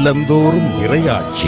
இல்லந்தோறும் இறையாட்சி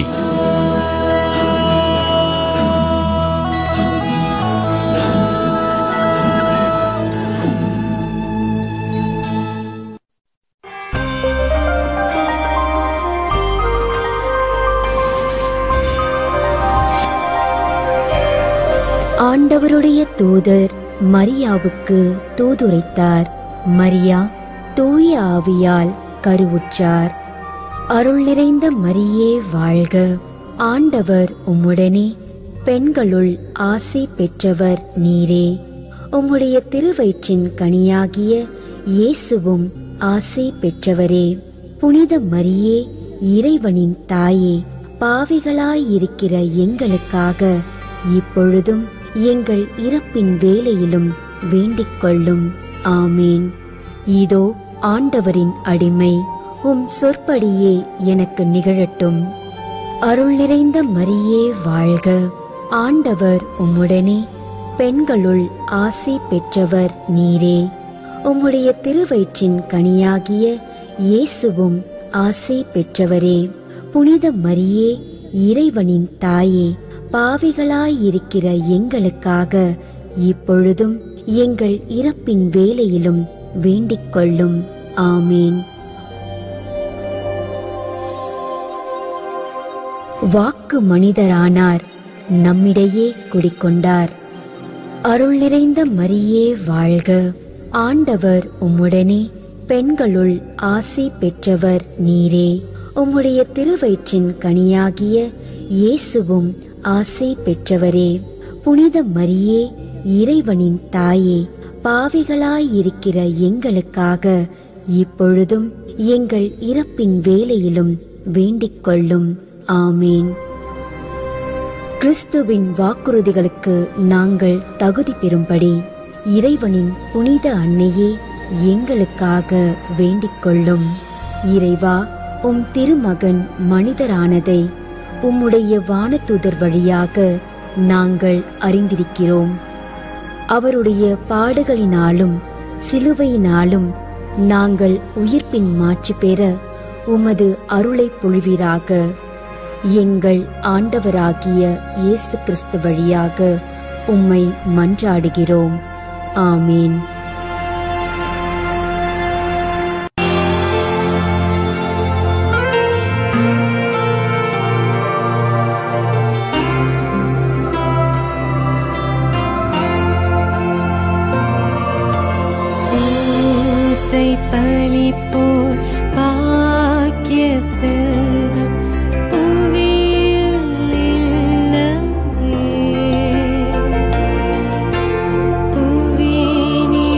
ஆண்டவருடைய தூதர் மரியாவுக்கு தூதுரைத்தார் மரியா தூய ஆவியால் கருவுற்றார் அருள் நிறைந்த மரியே வாழ்க ஆண்டவர் உம்முடனே பெண்களுள் ஆசி பெற்றவர் நீரே உம்முடைய திருவயிற்றின் கனியாகிய இயேசுவும் ஆசி பெற்றவரே புனித மரியே இறைவனின் தாயே பாவிகளாயிருக்கிற எங்களுக்காக இப்பொழுதும் எங்கள் இறப்பின் வேளையிலும் வேண்டிக் கொள்ளும் ஆமேன் இதோ ஆண்டவரின் அடிமை உம் சொற்படியே எனக்கு நிகழட்டும் அருள் நிறைந்த மரியே வாழ்க ஆண்டவர் உம்முடனே பெண்களுள் ஆசி பெற்றவர் நீரே உம்முடைய திருவயிற்றின் கனியாகிய இயேசுவும் ஆசி பெற்றவரே புனித மரியே இறைவனின் தாயே பாவிகளாயிருக்கிற எங்களுக்காக இப்பொழுதும் எங்கள் இறப்பின் வேளையிலும் வேண்டிக் கொள்ளும் ஆமேன் வாக்கு மனிதரானார் நம்மிடையே குடிக்கொண்டார் அருள் நிறைந்த மரியே வாழ்க ஆண்டவர் உம்முடனே பெண்களுள் ஆசி பெற்றவர் நீரே உம்முடைய திருவயிற்றின் கனியாகிய இயேசுவும் ஆசி பெற்றவரே புனித மரியே இறைவனின் தாயே பாவிகளாயிருக்கிற எங்களுக்காக இப்பொழுதும் எங்கள் இறப்பின் வேளையிலும் வேண்டிக் கொள்ளும் ஆமேன் கிறிஸ்துவின் வாக்குறுதிகளுக்கு நாங்கள் தகுதி பெறும்படி இறைவனின் புனித அன்னையே எங்களுக்காக வேண்டிக் கொள்ளும் இறைவா உம் திருமகன் மனிதரானதை உம்முடைய வானதூதர் வழியாக நாங்கள் அறிந்திருக்கிறோம் அவருடைய பாடுகளினாலும் சிலுவையினாலும் நாங்கள் உயிர்ப்பின் மாட்சி பெற உமது அருளை பொழிவீராக எங்கள் ஆண்டவராகிய இயேசு கிறிஸ்து வழியாக உம்மை மன்றாடுகிறோம் ஆமேன் பூசை பலிப்போர் பாக்கிய செல்வம் புவியில் இல்லையே. புவி நீ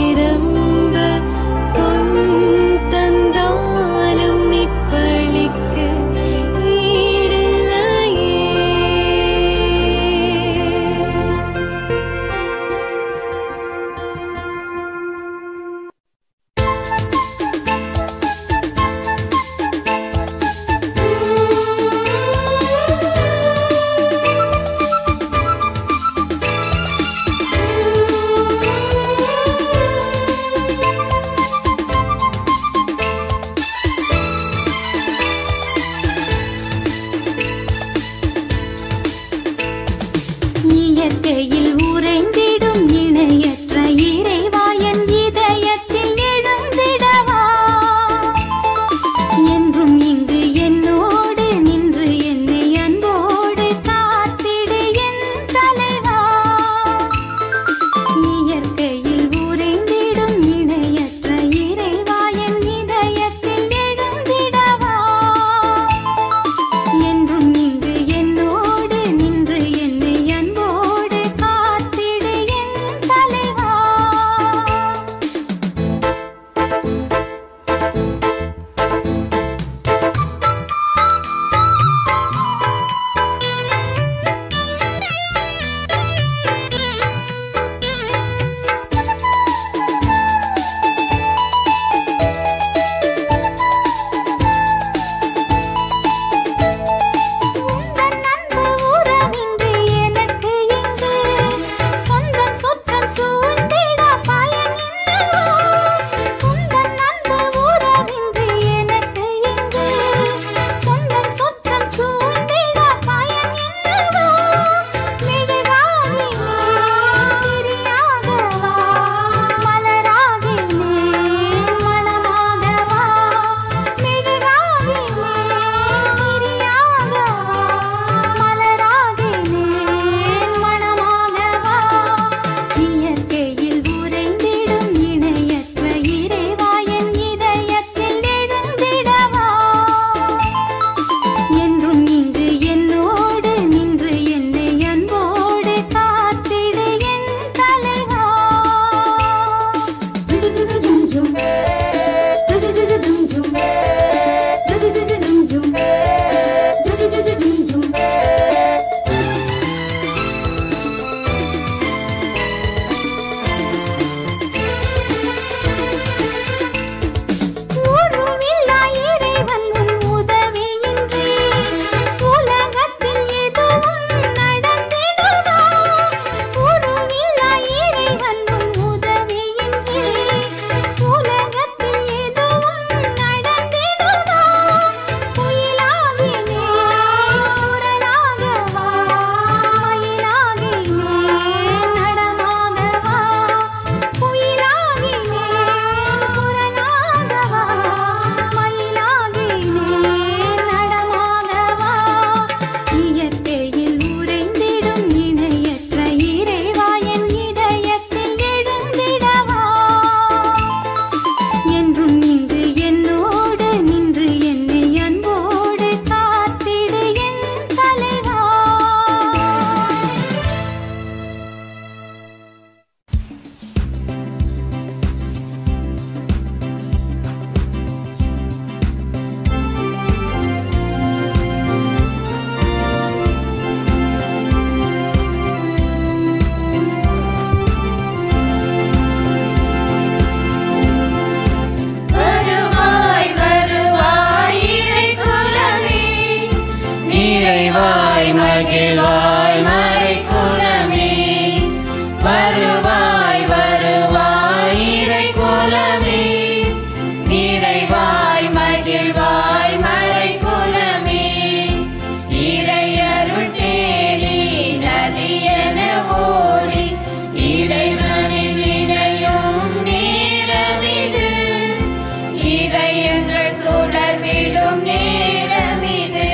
வருவாய் மகிழ்வாய் மறை குலமே வருவாய் வருவாய் இறை குலமே நிறைவாய் மகிழ்வாய் மறை குலமே இறையருள் தேடி நதியென ஓடி இறைவனின் இணையும் நேரமிது இதயங்கள் சுடர்விடும் நேரமிது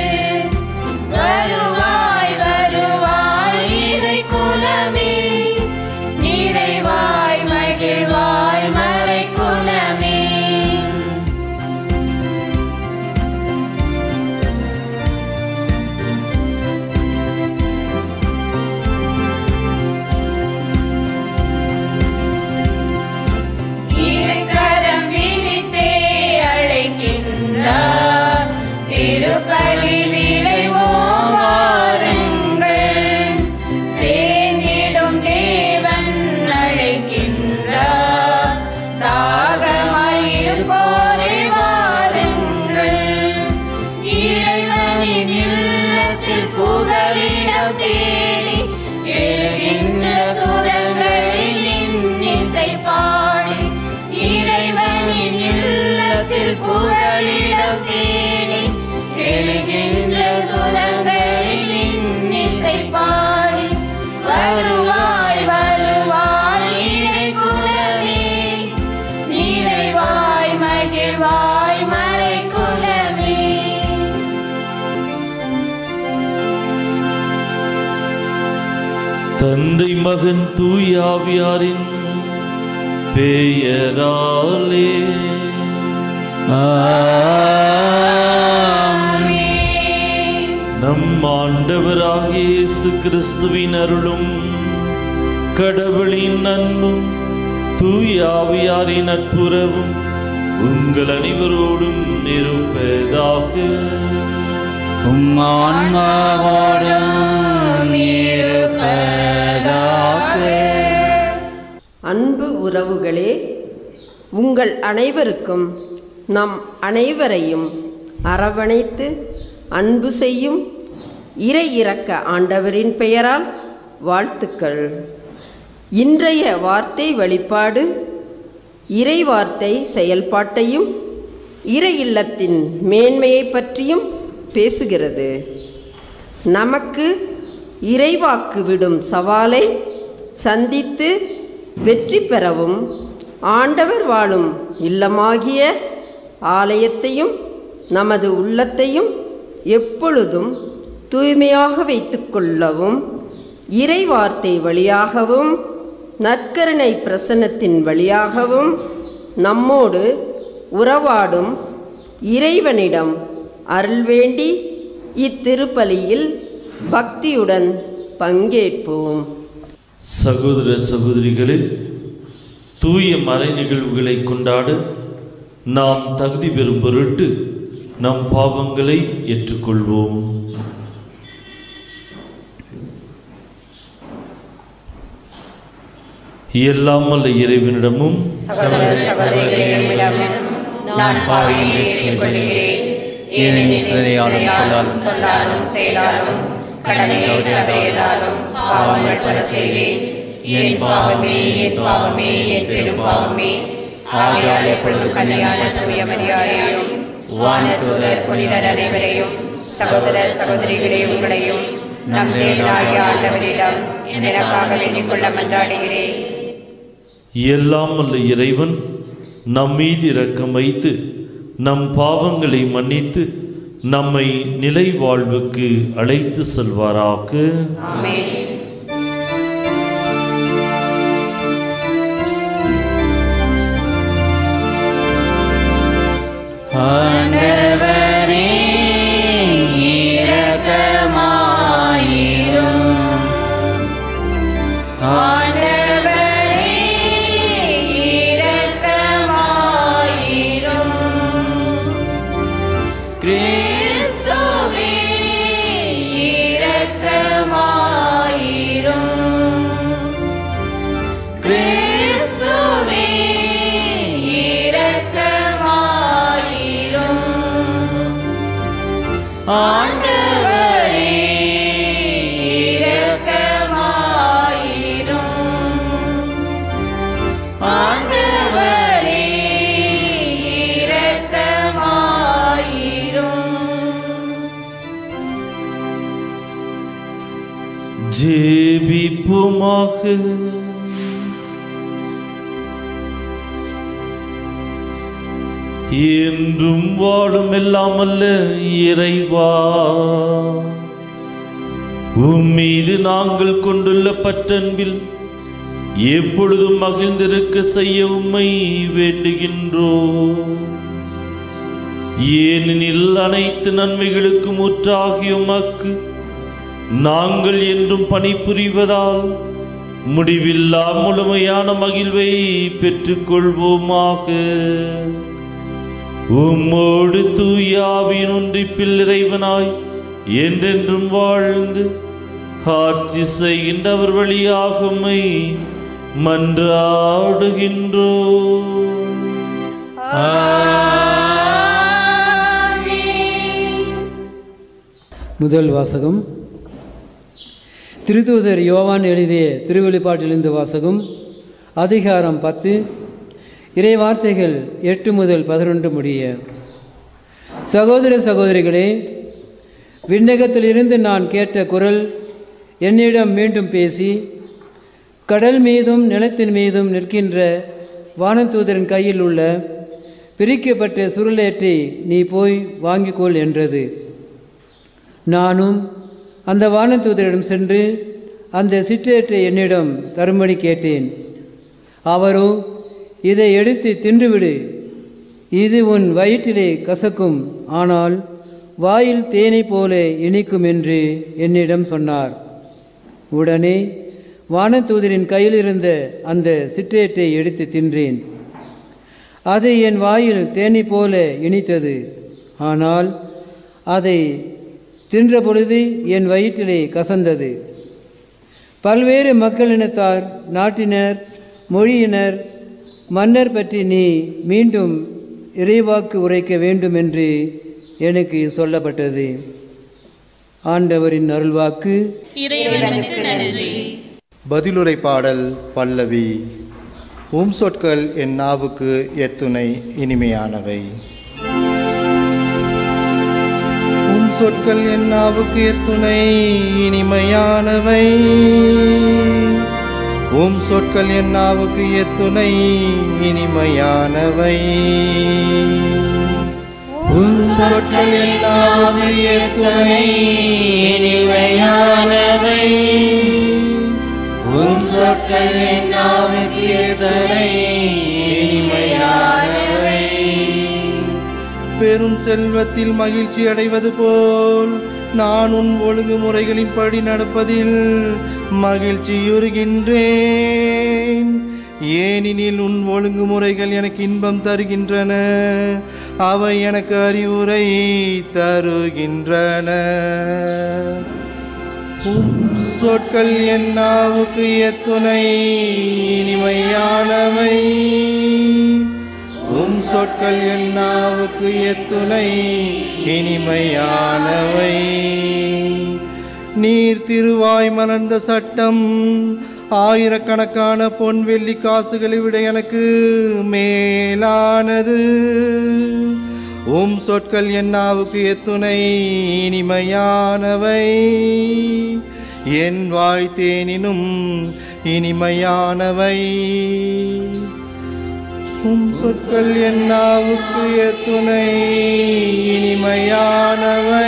வருவாய் வருவாய் இறை குலமே நிறைவாய் மகிழ்வாய் மறை குலமே இருக்கரம் விரித்தே அழைக்கின்றார் திருப்பலி விரைவோம் வாருங்கள் சேர்ந்திடும் தேவன் அழைக்கின்றார் தாகமாயிருப்போரை வாருங்கள் இறைவனின் இல்லத்தில் புகலிடம் தேடி எழுகின்ற சுரங்களில் இன்னிசை பாடி இறைவனின் இல்லத்தில் புகலிடம் தேடி எழுகின்ற சுரங்களில் இன்னிசை பாடி வருவாய் வருவாய் இறை குலமே நிறைவாய் மகிழ்வாய் மறை குலமே தந்தை மகன் தூயாவியாரின் பெயராலே நம் ஆண்டவராகிய இயேசு கிறிஸ்துவின் அருளும் கடவுளின் அன்பும் தூயாவியாரின் நட்புறவும் உங்கள் அனைவரோடும் இருப்பதாக உம் ஆன்மாவோடும் இருப்பதாக அன்பு உறவுகளே உங்கள் அனைவருக்கும் நம் அனைவரையும் அரவணைத்து அன்பு செய்யும் இறை இறக்க ஆண்டவரின் பெயரால் வாழ்த்துக்கள் இன்றைய வார்த்தை வழிபாடு இறை வார்த்தை செயல்பாட்டையும் இறை இல்லத்தின் மேன்மையை பற்றியும் பேசுகிறது நமக்கு இறைவாக்கு விடும் சவாலை சந்தித்து வெற்றி பெறவும் ஆண்டவர் வாழும் இல்லமாகிய ஆலயத்தையும் நமது உள்ளத்தையும் எப்பொழுதும் தூய்மையாக வைத்துக்கொள்ளவும் இறை வார்த்தை வழியாகவும் நற்கருணை பிரசன்னத்தின் வழியாகவும் நம்மோடு உறவாடும் இறைவனிடம் அருள் வேண்டி இத்திருப்பலியில் பக்தியுடன் பங்கேற்போம் சகோதர சகோதரிகளே தூய மறை நிகழ்வுகளை கொண்டாட நாம் தகுதி பெறும் பொருட்டு நம் பாவங்களை ஏற்றுக்கொள்வோம் எல்லாம் வல்ல இறைவனிடமும் நான் பாவியை ஏற்றுக்கொள்கிறேன் ஏனெனில் சிறையாலும் சொல்லாலும் சொல்லாலும் செயலாலும் கடமையை தவறியதாலும் பாவங்கள் பல செய்வேன் என் பாவமே என் பாவமே என் பெரும் பாவமே ஆகையால் எப்பொழுது கன்னியான சுயமரியாதையும் வானதூதர் புனிதர் அனைவரையும் சகோதர சகோதரிகளே உங்களையும் நம் தேவனாகிய ஆண்டவரிடம் எனக்காக வேண்டிக் கொள்ள மன்றாடுகிறேன் எல்லாம் வல்ல இறைவன் நம் மீது இரக்கம் வைத்து நம் பாவங்களை மன்னித்து நம்மை நிலை வாழ்வுக்கு அழைத்து செல்வாராக ஆமென் ஆண்டவரே இரக்கமாயிரும் ஆண்டவரே இரக்கமாயிரும் கிறிஸ்துவே இரக்கமாயிரும் கிறிஸ்துவே இரக்கமாயிரும் ஆண்டவரே ஜேபிப்புமாக என்றும் வாழும் எல்லாம் அல்ல இறைவா உம்மீது நாங்கள் கொண்டுள்ள பற்றன்பில் எப்பொழுதும் மகிழ்ந்திருக்க செய்ய உம்மை வேண்டுகின்றோம் ஏனெனில் அனைத்து நன்மைகளுக்கும் ஊற்றாகிய உமக்கு நாங்கள் என்றும் பணிபுரிவதால் முடிவில்லா முழுமையான மகிழ்வை பெற்றுக்கொள்வோமாக உம்மோடு தூயாவின் ஒன்றிப்பில் இறைவனாய் என்றென்றும் வாழ்ந்து ஆட்சி செய்கின்றவர் வழியாக உம்மை மன்றாடுகின்றோ முதல் வாசகம் திருத்தூதர் யோவான் எழுதிய திருவெளிப்பாட்டிலிருந்து வாசகம் அதிகாரம் பத்து இறை வார்த்தைகள் எட்டு முதல் பதினொன்று முடிய சகோதர சகோதரிகளே விண்ணகத்திலிருந்து நான் கேட்ட குரல் என்னிடம் மீண்டும் பேசி கடல் மீதும் நிலத்தின் மீதும் நிற்கின்ற வானதூதரின் கையில் உள்ள பிரிக்கப்பட்ட சுருளேற்றை நீ போய் வாங்கிக்கொள் என்றது நானும் அந்த வானதூதரிடம் சென்று அந்த சிற்றேற்றை என்னிடம் தரும்படி கேட்டேன் அவரோ இதை எடுத்து தின்றுவிடு இது உன் வயிற்றிலே கசக்கும் ஆனால் வாயில் தேனை போல இனிக்கும் என்று என்னிடம் சொன்னார் உடனே வானதூதரின் கையில் இருந்த அந்த சிற்றேற்றை எடுத்து தின்றேன் அது என் வாயில் தேனி போல இனித்தது ஆனால் அதை தின்ற பொழுது என் வயிற்றிலே கசந்தது பல்வேறு மக்களினத்தார் நாட்டினர் மொழியினர் மன்னர் பற்றி நீ மீண்டும் இறைவாக்கு உரைக்க வேண்டும் என்று எனக்கு சொல்லப்பட்டது ஆண்டவரின் அருள்வாக்கு இறைவனுக்கு நன்றி பதிலுரை பாடல் பல்லவி உம் சொற்கள் என் நாவுக்கு எத்துணை இனிமையானவை உம் சொற்கள் என் நாவுக்கு எத்துணை இனிமையானவை உம் சொற்கள் என் நாவுக்கு எத்துணை இனிமையானவை உம் சொற்கள் என் நாவுக்கு எத்துணை இனிமையானவை உம் சொற்கள் என் நாவுக்கு எத்துணை இனிமையானவை பெரும் செல்வத்தில் மகிழ்ச்சி அடைவது போல் நான் உன் ஒழுங்குமுறைகளின்படி நடப்பதில் மகிழ்ச்சியுறுகின்றேன் ஏனெனில் உன் ஒழுங்குமுறைகள் எனக்கு இன்பம் தருகின்றன அவை எனக்கு அறிவுரை தருகின்றன உம் சொற்கள் என் நாவுக்கு எத்துணை இனிமையானவை உம் சொற்கள் என் நாவுக்கு எத்துணை இனிமையானவை நீர் திருவாய் மலர்ந்த சட்டம் ஆயிரக்கணக்கான பொன் வெள்ளி காசுகளை விட எனக்கு மேலானது உம் சொற்கள் என் நாவுக்கு எத்துணை இனிமையானவை என் வாய் தேனினும் இனிமையானவை உம் சொற்கள் என் நாவுக்கு எத்துணை இனிமையானவை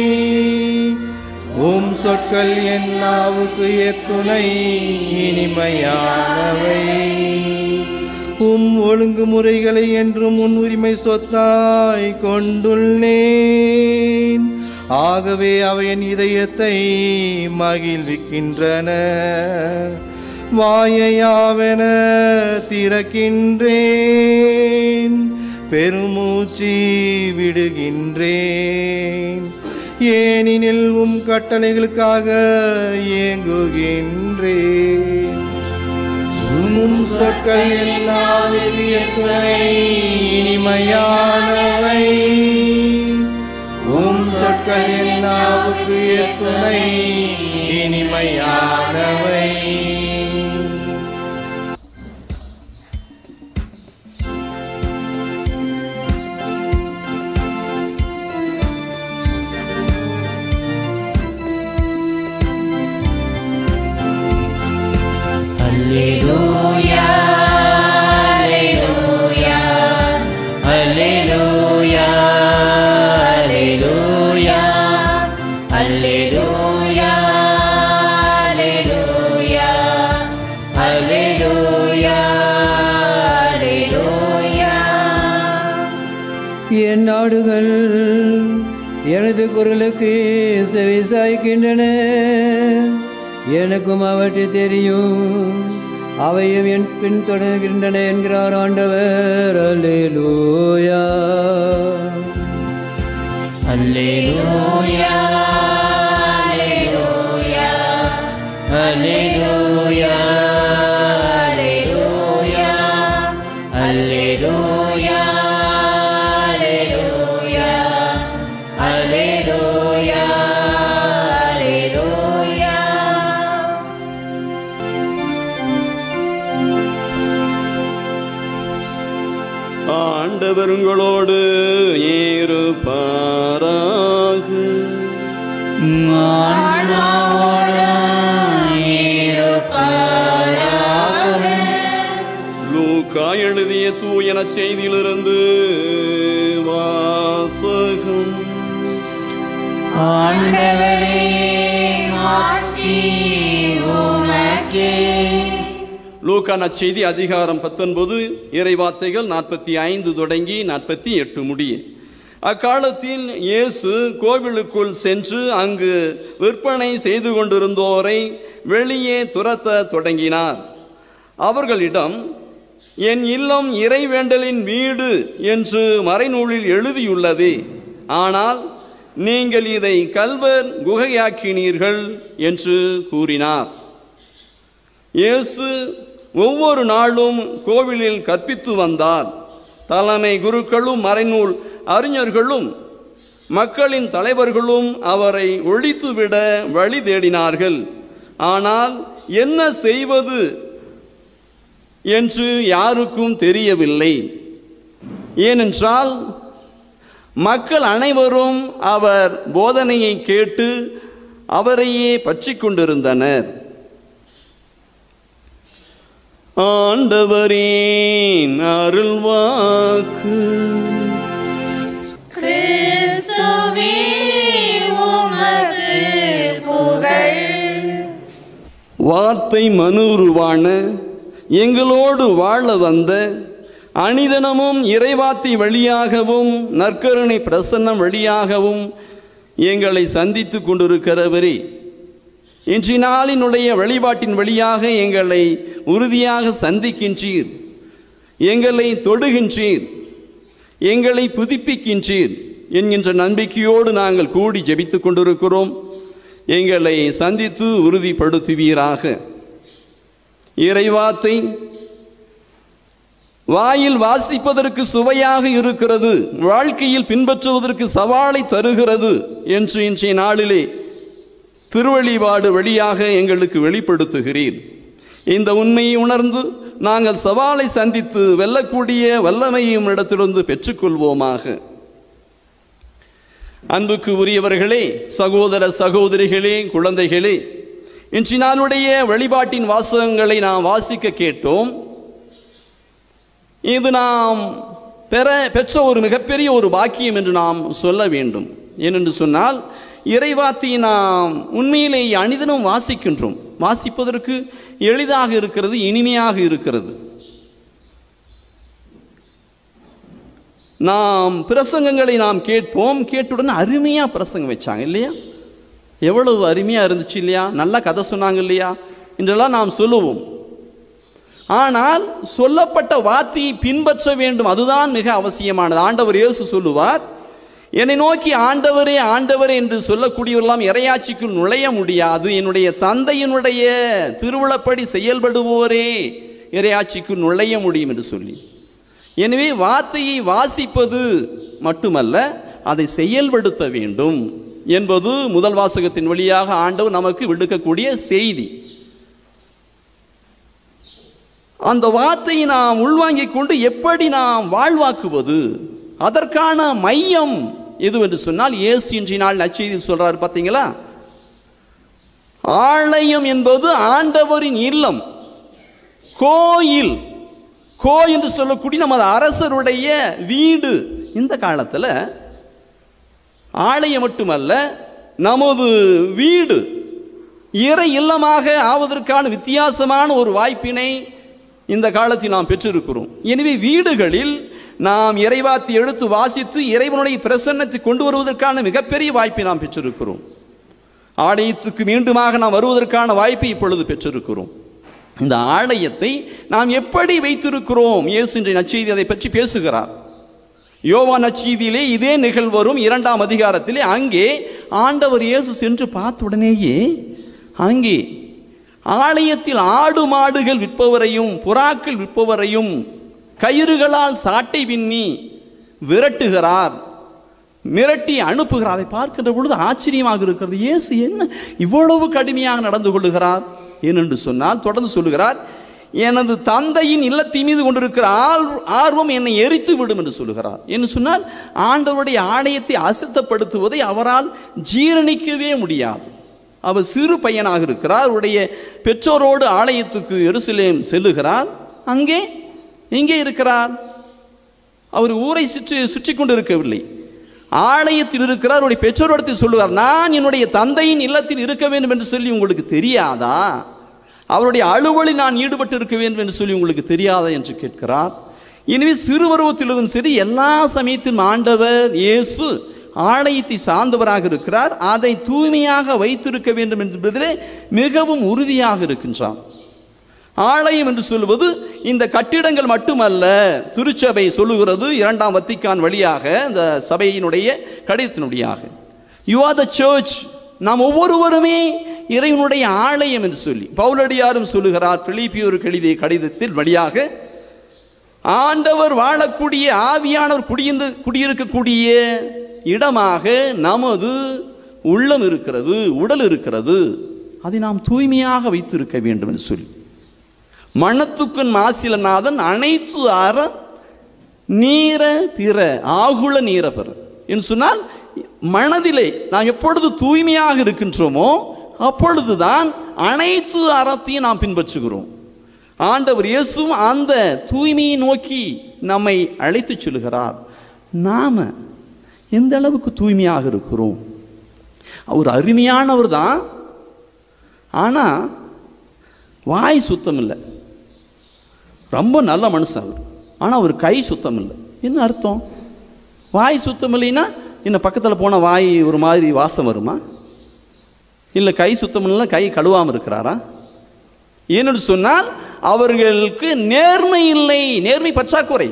உம் சொற்கள் என் நாவுக்கு எத்துணை இனிமையானவை உம் ஒழுங்குமுறைகளை என்றும் உன் உரிமை சொத்தாய் கொண்டுள்ளேன் ஆகவே அவை என் இதயத்தை மகிழ்விக்கின்றன வாயையாவென திறக்கின்றேன் பெருமூச்சு விடுகின்றேன் ஏனெனில் உம் கட்டளைகளுக்காக ஏங்குகின்றேன் உம் சொற்கள் எல்லாம் எத்துணை இனிமையானவை உம் சொற்கள் எல்லாவுக்கு எத்துணை இனிமையானவை Alleluia, Alleluia, Alleluia, Alleluia, Alleluia, Alleluia, Alleluia, Alleluia. என் நாடுகள் எனது குரலுக்கு செவி சாய்க்கின்றன எனக்கும் அவற்றை தெரியும் அவையும் என் பின் தொடர்கின்றன என்கிறார் ஆண்டவர் அல்லேலூயா Alleluia, Alleluia, Alleluia, Alleluia, Alleluia, Alleluia, Alleluia, Alleluia. ஆண்டவர் உங்களோடு இருப்பாராக லூக்கா எழுதிய தூயன செய்தியிலிருந்து வாசகம் ஆண்டவரே மாட்சி உமக்கே லூக்கா நற்செய்தி அதிகாரம் பத்தொன்பது இறைவார்த்தைகள் நாற்பத்தி ஐந்து தொடங்கி நாற்பத்தி எட்டு முடிய அக்காலத்தில் இயேசு கோவிலுக்குள் சென்று அங்கு விற்பனை செய்து கொண்டிருந்தோரை வெளியே துரத்த தொடங்கினார் அவர்களிடம் என் இல்லம் இறைவேண்டலின் வீடு என்று மறைநூலில் எழுதியுள்ளது ஆனால் நீங்கள் இதை கல்வர் குகையாக்கினீர்கள் என்று கூறினார் இயேசு ஒவ்வொரு நாளும் கோவிலில் கற்பித்து வந்தார் தலைமை குருக்களும் மறைநூல் அறிஞர்களும் மக்களின் தலைவர்களும் அவரை ஒழித்துவிட வழி தேடினார்கள் ஆனால் என்ன செய்வது என்று யாருக்கும் தெரியவில்லை ஏனென்றால் மக்கள் அனைவரும் அவர் போதனையை கேட்டு அவரையே பற்றி கொண்டிருந்தனர் ஆண்டவரின் அருள்வாக்கு கிறிஸ்துவே உமக்கு புகழ் வார்த்தை மனுருவான எங்களோடு வாழ வந்த அனிதனமும் இறைவார்த்தை வழியாகவும் நற்கருணை பிரசன்னம் வழியாகவும் எங்களை சந்தித்து கொண்டிருக்கிறவரே இன்றைய நாளினுடைய வழிபாட்டின் வழியாக எங்களை உறுதியாக சந்திக்கின்றீர் எங்களை தொடுகின்றீர் எங்களை புதுப்பிக்கின்றீர் என்கின்ற நம்பிக்கையோடு நாங்கள் கூடி ஜெபித்துக் கொண்டிருக்கிறோம் எங்களை சந்தித்து உறுதிப்படுத்துவீராக இறைவாத்தை வாயில் வாசிப்பதற்கு சுவையாக இருக்கிறது வாழ்க்கையில் பின்பற்றுவதற்கு சவாலை தருகிறது என்று இன்றைய நாளிலே திருவழிபாடு வழியாக எங்களுக்கு வெளிப்படுத்துகிறீர் இந்த உண்மையை உணர்ந்து நாங்கள் சவாலை சந்தித்து வெல்லக்கூடிய வல்லமையும் இடத்திலிருந்து பெற்றுக்கொள்வோமாக அன்புக்கு உரியவர்களே சகோதர சகோதரிகளே குழந்தைகளே இன்று நாளுடைய வழிபாட்டின் வாசகங்களை நாம் வாசிக்க கேட்டோம் இது நாம் பெற பெற்ற ஒரு மிகப்பெரிய ஒரு பாக்கியம் என்று நாம் சொல்ல வேண்டும் ஏனென்று சொன்னால் இறைவாத்தி நாம் உண்மையிலேயே அனிதனும் வாசிக்கின்றோம் வாசிப்பதற்கு எளிதாக இருக்கிறது இனிமையாக இருக்கிறது நாம் பிரசங்கங்களை நாம் கேட்போம் கேட்டுடன் அருமையாக பிரசங்கம் வச்சாங்க இல்லையா எவ்வளவு அருமையாக இருந்துச்சு இல்லையா நல்லா கதை சொன்னாங்க இல்லையா என்றெல்லாம் நாம் சொல்லுவோம் ஆனால் சொல்லப்பட்ட வார்த்தையை பின்பற்ற வேண்டும் அதுதான் மிக அவசியமானது ஆண்டவர் இயேசு சொல்லுவார் என்னை நோக்கி ஆண்டவரே ஆண்டவரே என்று சொல்லக்கூடியவரெல்லாம் இறையாட்சிக்குள் நுழைய முடியாது என்னுடைய தந்தையினுடைய திருவிழப்படி செயல்படுவோரே இறையாட்சிக்குள் நுழைய முடியும் என்று சொல்லி எனவே வார்த்தையை வாசிப்பது மட்டுமல்ல அதை செயல்படுத்த வேண்டும் என்பது முதல் வாசகத்தின் வழியாக ஆண்டவர் நமக்கு விடுக்கக்கூடிய செய்தி அந்த வார்த்தையை நாம் உள்வாங்கிக் கொண்டு எப்படி நாம் வாழ்வாக்குவது அதற்கான மையம் எது என்று சொன்னால் இயேசு இன்றைய நாள் நச்செய்தியில் சொல்றாரு பார்த்தீங்களா ஆலயம் என்பது ஆண்டவரின் இல்லம் கோயில் கோ என்று சொல்லக்கூடிய நமது அரசருடைய வீடு இந்த காலத்தில் ஆலயம் மட்டுமல்ல நமது வீடு இறை இல்லமாக ஆவதற்கான வித்தியாசமான ஒரு வாய்ப்பினை இந்த காலத்தில் நாம் பெற்றிருக்கிறோம் எனவே வீடுகளில் நாம் இறைவாத்தி எடுத்து வாசித்து இறைவனுடைய பிரசன்னத்தை கொண்டு வருவதற்கான மிகப்பெரிய வாய்ப்பை நாம் பெற்றிருக்கிறோம் ஆலயத்துக்கு மீண்டுமாக நாம் வருவதற்கான வாய்ப்பை இப்பொழுது பெற்றிருக்கிறோம் இந்த ஆலயத்தை நாம் எப்படி வைத்திருக்கிறோம் இயேசு இன்றைய நற்செய்தி அதை பற்றி பேசுகிறார் யோவான் நற்செய்தியிலே இதே நிகழ்வு வரும் இரண்டாம் அதிகாரத்திலே அங்கே ஆண்டவர் இயேசு சென்று பார்த்த உடனேயே அங்கே ஆலயத்தில் ஆடு மாடுகள் விற்பவரையும் புறாக்கள் விற்பவரையும் கயிறுகளால் சாட்டை பின்னி விரட்டுகிறார் மிரட்டி அனுப்புகிறார் அதை பார்க்கின்ற பொழுது ஆச்சரியமாக இருக்கிறது இயேசு என்ன இவ்வளவு கடுமையாக நடந்து கொள்ளுகிறார் ஏனென்று சொன்னால் தொடர்ந்து சொல்லுகிறார் எனது தந்தையின் இல்லத்தின் மீது கொண்டிருக்கிற ஆள் ஆர்வம் என்னை எரித்து விடும் என்று சொல்லுகிறார் என்று சொன்னால் ஆண்டவருடைய ஆலயத்தை அசுத்தப்படுத்துவதை அவரால் ஜீரணிக்கவே முடியாது அவர் சிறு பையனாக இருக்கிறார் அவருடைய பெற்றோரோடு ஆலயத்துக்கு எருசலேம் செல்லுகிறார் அங்கே எங்கே இருக்கிறார் அவர் ஊரை சுற்றி சுற்றி கொண்டு இருக்கவில்லை ஆலயத்தில் இருக்கிறார் அவருடைய பெற்றோரிடத்தில் சொல்லுவார் நான் என்னுடைய தந்தையின் இல்லத்தில் இருக்க வேண்டும் என்று சொல்லி உங்களுக்கு தெரியாதா அவருடைய அலுவலில் நான் ஈடுபட்டு இருக்க வேண்டும் என்று சொல்லி உங்களுக்கு தெரியாதா என்று கேட்கிறார் எனவே சிறுபருவத்திலிருந்தும் சரி எல்லா சமயத்திலும் ஆண்டவர் இயேசு ஆலயத்தை சார்ந்தவராக இருக்கிறார் அதை தூய்மையாக வைத்திருக்க வேண்டும் என்பதிலே மிகவும் உறுதியாக இருக்கின்றார் ஆலயம் என்று சொல்வது இந்த கட்டிடங்கள் மட்டுமல்ல திருச்சபை சொல்லுகிறது இரண்டாம் வத்திக்கான் வழியாக இந்த சபையினுடைய கடிதத்தினுடையாக யூ ஆர் த சர்ச் நாம் ஒவ்வொருவருமே இறைவனுடைய ஆலயம் என்று சொல்லி பவுலடியாரும் சொல்லுகிறார் பிலிப்பியோருக்கு எழுதிய கடிதத்தில் வழியாக ஆண்டவர் வாழக்கூடிய ஆவியானவர் குடியிருந்து குடியிருக்கக்கூடிய இடமாக நமது உள்ளம் இருக்கிறது உடல் இருக்கிறது அதை நாம் தூய்மையாக வைத்திருக்க வேண்டும் என்று சொல்லி மனத்துக்குன் மாசிலநாதன் அனைத்து அற நீர பிற ஆகுல நீர பிற என்று சொன்னால் மனதிலே நாம் எப்பொழுது தூய்மையாக இருக்கின்றோமோ அப்பொழுதுதான் அனைத்து அறத்தையும் நாம் பின்பற்றுகிறோம் ஆண்டவர் இயேசுவும் அந்த தூய்மையை நோக்கி நம்மை அழைத்துச் செல்கிறார் நாம எந்த அளவுக்கு தூய்மையாக இருக்கிறோம் அவர் அருமையானவர் தான் ஆனால் வாய் சுத்தம் இல்லை ரொம்ப நல்ல மனுஷன் அவர் ஆனால் அவர் கை சுத்தம் இல்லை என்ன அர்த்தம் வாய் சுத்தம் இல்லைன்னா இன்னும் பக்கத்தில் போன வாய் ஒரு மாதிரி வாசம் வருமா இல்லை கை சுத்தம் இல்லை கை கழுவாமல் இருக்கிறாரா ஏன்னு சொன்னால் அவர்களுக்கு நேர்மை இல்லை நேர்மை பற்றாக்குறை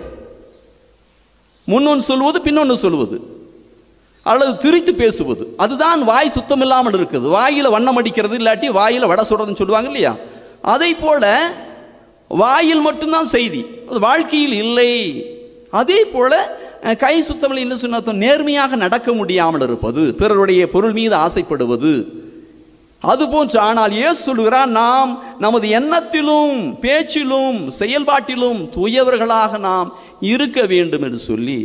முன்னொன்று சொல்வது பின்னொன்று சொல்வது அல்லது திரித்து பேசுவது அதுதான் வாய் சுத்தம் இல்லாமல் இருக்குது வாயில வண்ணம் அடிக்கிறது இல்லாட்டி வாயில வடை சுடுறதுன்னு சொல்லுவாங்க இல்லையா அதை போல வாயில் மட்டும்தான் செய்தி அது வாழ்க்கையில் இல்லை அதே போல அஹ், கை சுத்தமில்லை என்று சொன்ன நேர்மையாக நடக்க முடியாமல் இருப்பது பிறருடைய பொருள் மீது ஆசைப்படுவது அதுபோன்று ஆனால் இயேசு சொல்கிறார் நாம் நமது எண்ணத்திலும் பேச்சிலும் செயல்பாட்டிலும் தூயவர்களாக நாம் இருக்க வேண்டும் என்று சொல்லி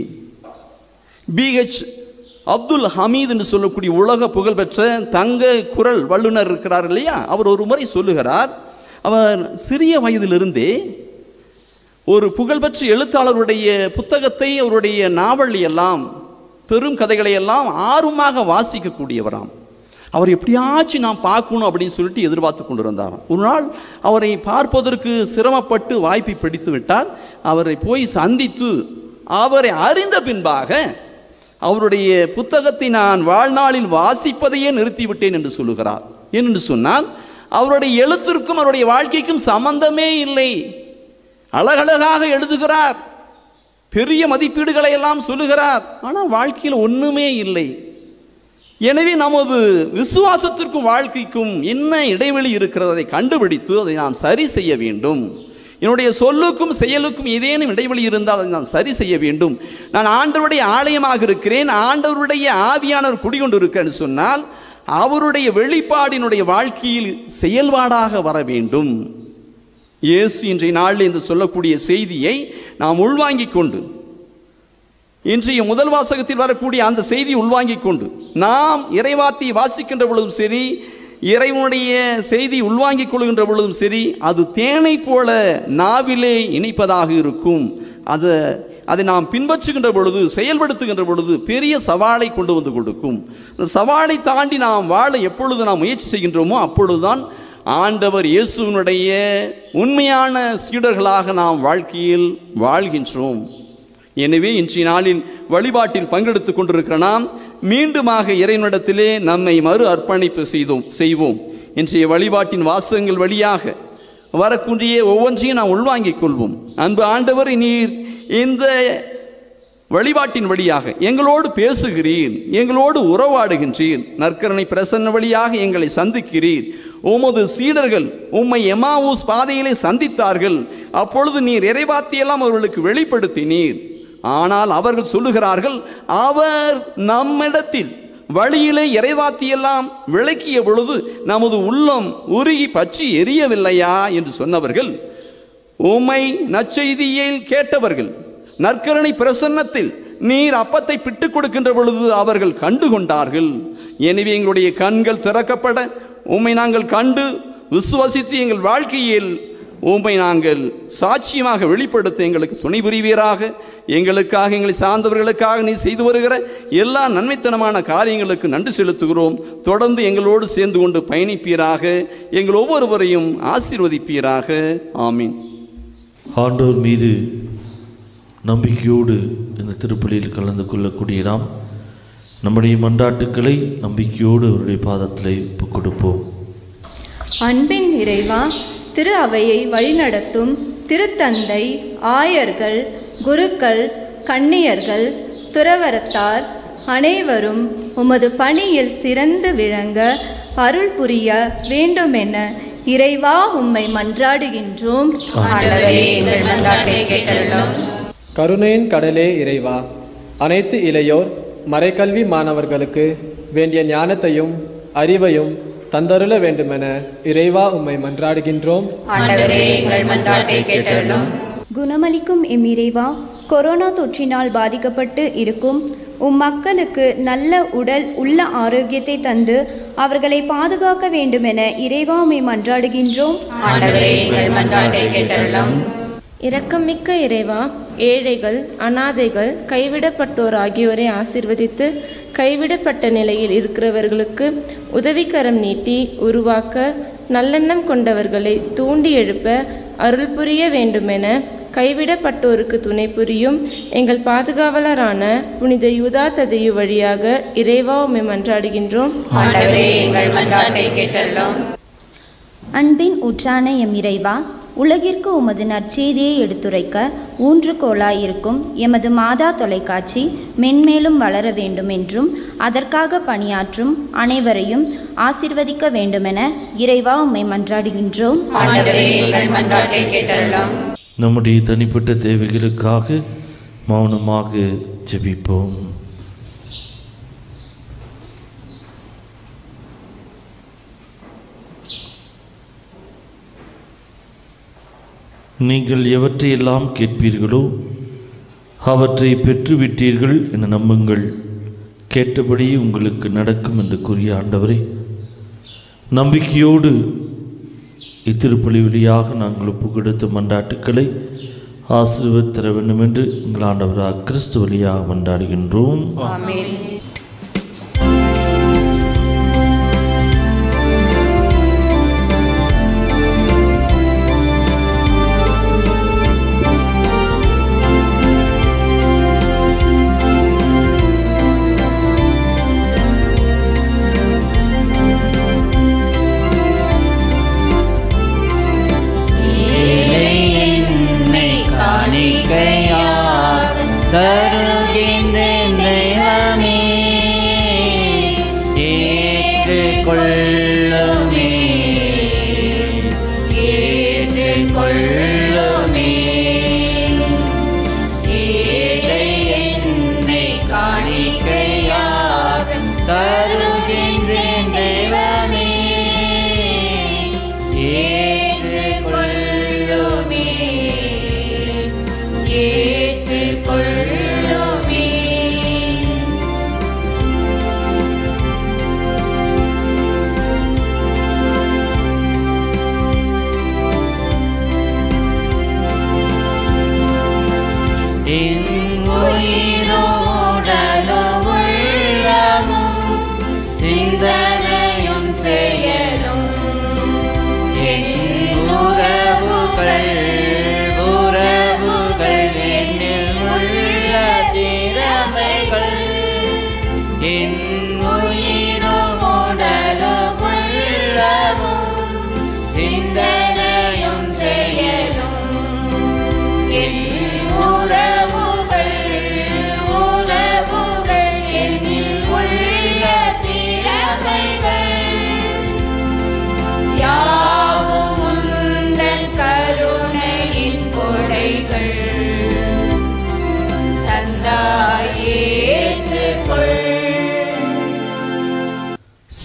பிஹெச் அப்துல் ஹமீத் என்று சொல்லக்கூடிய உலக புகழ்பெற்ற தங்க குரல் வல்லுனர் இருக்கிறார் இல்லையா அவர் ஒரு முறை சொல்லுகிறார் அவர் சிறிய வயதிலிருந்தே ஒரு புகழ்பெற்ற எழுத்தாளருடைய புத்தகத்தை அவருடைய நாவல் எல்லாம் பெரும் கதைகளை எல்லாம் ஆர்வமாக வாசிக்கக்கூடியவராம் அவர் எப்படியாச்சும் நாம் பார்க்கணும் அப்படின்னு சொல்லிட்டு எதிர்பார்த்து கொண்டிருந்தாராம் ஒரு நாள் அவரை பார்ப்பதற்கு சிரமப்பட்டு வாய்ப்பை பிடித்து விட்டார் அவரை போய் சந்தித்து அவரை அறிந்த பின்பாக அவருடைய புத்தகத்தை நான் வாழ்நாளில் வாசிப்பதையே நிறுத்திவிட்டேன் என்று சொல்லுகிறார் ஏனென்று சொன்னால் அவருடைய எழுத்திற்கும் அவருடைய வாழ்க்கைக்கும் சம்பந்தமே இல்லை அழகழகாக எழுதுகிறார் பெரிய மதிப்பீடுகளை எல்லாம் சொல்லுகிறார் ஆனால் வாழ்க்கையில் ஒண்ணுமே இல்லை எனவே நமது விசுவாசத்திற்கும் வாழ்க்கைக்கும் என்ன இடைவெளி இருக்கிறது அதை கண்டுபிடித்து அதை நாம் சரி செய்ய வேண்டும் என்னுடைய சொல்லுக்கும் செயலுக்கும் ஏதேனும் இடைவெளி இருந்தால் அதை நான் சரி செய்ய வேண்டும் நான் ஆண்டவருடைய ஆலயமாக இருக்கிறேன் ஆண்டவருடைய ஆவியானவர் குடிகொண்டு இருக்கேன்னு சொன்னால் அவருடைய வெளிப்பாடினுடைய வாழ்க்கையில் செயல்பாடாக வர வேண்டும் இயேசு இன்றைய நாளில் என்று சொல்லக்கூடிய செய்தியை நாம் உள்வாங்கிக் கொண்டு இன்றைய முதல் வாசகத்தில் வரக்கூடிய அந்த செய்தியை உள்வாங்கிக் கொண்டு நாம் இறைவாத்தியை வாசிக்கின்ற பொழுதும் சரி இறைவனுடைய செய்தி உள்வாங்கிக் கொள்கின்ற பொழுதும் சரி அது தேனை போல நாவிலே இணைப்பதாக இருக்கும் அதை அதை நாம் பின்பற்றுகின்ற பொழுது செயல்படுத்துகின்ற பொழுது பெரிய சவாலை கொண்டு வந்து கொடுக்கும் இந்த சவாலை தாண்டி நாம் வாழ எப்பொழுது நாம் முயற்சி செய்கின்றோமோ அப்பொழுதுதான் ஆண்டவர் இயேசுவினுடைய உண்மையான சீடர்களாக நாம் வாழ்க்கையில் வாழ்கின்றோம் எனவே இன்றைய நாளில் வழிபாட்டில் பங்கெடுத்துக் கொண்டிருக்கிற நாம் மீண்டுமாக இறைவனிடத்திலே நம்மை மறு அர்ப்பணிப்பு செய்தோம் செய்வோம் இன்றைய வழிபாட்டின் வாசகங்கள் வழியாக வரக்கூடிய ஒவ்வொன்றையும் நாம் உள்வாங்கிக் கொள்வோம் அன்பு ஆண்டவர் நீர் இந்த வழிபாட்டின் வழியாக எங்களோடு பேசுகிறீர் எங்களோடு உறவாடுகின்றீர் நற்கரணை பிரசன்ன வழியாக எங்களை சந்திக்கிறீர் உமது சீடர்கள் உம்மை எமாவூஸ் பாதையிலே சந்தித்தார்கள் அப்பொழுது நீர் இறைவாத்தியெல்லாம் அவர்களுக்கு வெளிப்படுத்தினீர் ஆனால் அவர்கள் சொல்லுகிறார்கள் அவர் நம்மிடத்தில் வழியிலே இறைவாத்தியெல்லாம் விளக்கிய பொழுது நமது உள்ளம் உருகி பற்றி எரியவில்லையா என்று சொன்னவர்கள் உம்மை நற்செய்தியில் கேட்டவர்கள் நற்கரணை பிரசன்னத்தில் நீர் அப்பத்தை பிட்டுக் கொடுக்கின்ற பொழுது அவர்கள் கண்டு கொண்டார்கள் எனவே எங்களுடைய கண்கள் திறக்கப்பட உம்மை நாங்கள் கண்டு விசுவசித்து எங்கள் வாழ்க்கையில் உம்மை நாங்கள் சாட்சியமாக வெளிப்படுத்த எங்களுக்கு துணை புரிவீராக எங்களுக்காக எங்களை சார்ந்தவர்களுக்காக நீ செய்து வருகிற எல்லா நன்மைத்தனமான காரியங்களுக்கு நன்றி செலுத்துகிறோம் தொடர்ந்து எங்களோடு சேர்ந்து கொண்டு பயணிப்பீராக எங்கள் ஒவ்வொருவரையும் ஆசீர்வதிப்பீராக ஆமீன் ஆண்டோர் மீது நம்பிக்கையோடு இந்த திருப்பலியில் கலந்து கொள்ளக்கூடிய நாம் நம்முடைய மன்றாட்டுக்களை நம்பிக்கையோடு அவருடைய பாதத்திலே ஒப்புக் கொடுப்போம் அன்பின் இறைவா திரு அவையை வழிநடத்தும் திருத்தந்தை ஆயர்கள் குருக்கள் கன்னியர்கள் துறவரத்தார் அனைவரும் உமது பணியில் சிறந்து விளங்க அருள் புரிய வேண்டுமென இறைவா உம்மை மன்றாடுகின்றோம் ஆண்டவரே எங்கள் மன்றாட்டை கேட்டருளும் கருணையின் கடலே இறைவா அனைத்து இளையோர் மறைக்கல்வி மாணவர்களுக்கு வேண்டிய ஞானத்தையும் அறிவையும் தந்தருள வேண்டுமென இறைவா உம்மை மன்றாடுகின்றோம் ஆண்டவரே எங்கள் மன்றாட்டை கேட்டருளும் குணமளிக்கும் எம் இறைவா கொரோனா தொற்றினால் பாதிக்கப்பட்டு இருக்கும் உம் மக்களுக்கு நல்ல உடல் உள்ள ஆரோக்கியத்தை தந்து அவர்களை பாதுகாக்க வேண்டுமென இறைவா உம்மை மன்றாடுகின்றோம் ஆண்டவரே எங்கள் மன்றாட்டை கேட்டருளும் இரக்கமிக்க இறைவா ஏழைகள் அனாதைகள் கைவிடப்பட்டோர் ஆகியோரை ஆசிர்வதித்து கைவிடப்பட்ட நிலையில் இருக்கிறவர்களுக்கு உதவிக்கரம் நீட்டி உருவாக்க நல்லெண்ணம் கொண்டவர்களை தூண்டி எழுப்ப அருள் புரிய வேண்டுமென கைவிடப்பட்டோருக்கு துணை புரியும் எங்கள் பாதுகாவலரான புனித யூதா ததையு வழியாக இறைவா உம்மை மன்றாடுகின்றோம் ஆண்டவரே எங்கள் மன்றாட்டை கேட்டருளும் அன்பின் உற்றான எம் இறைவா உலகிற்கு உமது நற்செய்தியை எடுத்துரைக்க ஊன்றுகோலாயிருக்கும் எமது மாதா தொலைக்காட்சி மென்மேலும் வளர வேண்டும் என்றும் அதற்காக பணியாற்றும் அனைவரையும் ஆசிர்வதிக்க வேண்டுமென இறைவா உம்மை மன்றாடுகின்றோம் ஆண்டவரே எங்கள் மன்றாட்டை கேட்டருளும் நம்முடைய தனிப்பட்ட தேவைகளுக்காக மௌனமாக ஜெபிப்போம் நீங்கள் எவற்றையெல்லாம் கேட்பீர்களோ அவற்றை பெற்றுவிட்டீர்கள் என நம்புங்கள் கேட்டபடி உங்களுக்கு நடக்கும் என்று கூறிய ஆண்டவரே நம்பிக்கையோடு இத்திருப்பலி வழியாக நாங்கள் ஒப்பு கொடுத்த மன்றாட்டுக்களை ஆசீர்வதித் தர வேண்டும் என்று எங்கள் ஆண்டவராக கிறிஸ்து வழியாக மன்றாடுகின்றோம் ஆமென் ஏழை என்னை காணிக்கையாக தருகின்றேன் தெய்வமே ஏற்றுக்கொள்ளுமே ஏற்றுக்கொள்ளுமே ஏழை என்னை காணிக்கையாக தருகின்றேன் தெய்வமே ஏற்றுக்கொள்ளுமே ஏற்றுக்கொள்ளுமே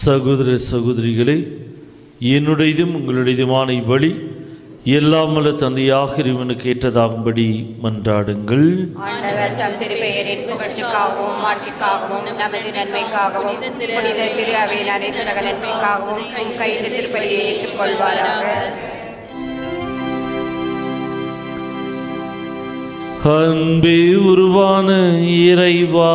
சகோதர சகோதரிகளே என்னுடையதும் உங்களுடையதுமான இவ்வழி எல்லாம் வல்ல தந்தையாக இறைவனுக்கு ஏற்றதாகும்படி மன்றாடுங்கள் ஆண்டவர் தம் திருப்பெயரின் புகழ்ச்சிக்காகவும் மாட்சிக்காகவும் நமது நன்மைக்காகவும் புனித திரு அவையின் அனைத்து நக நன்மைக்காகவும் உம் கையில் திருப்பலியை ஏற்றுக்கொள்வாராக அன்பே உருவான இறைவா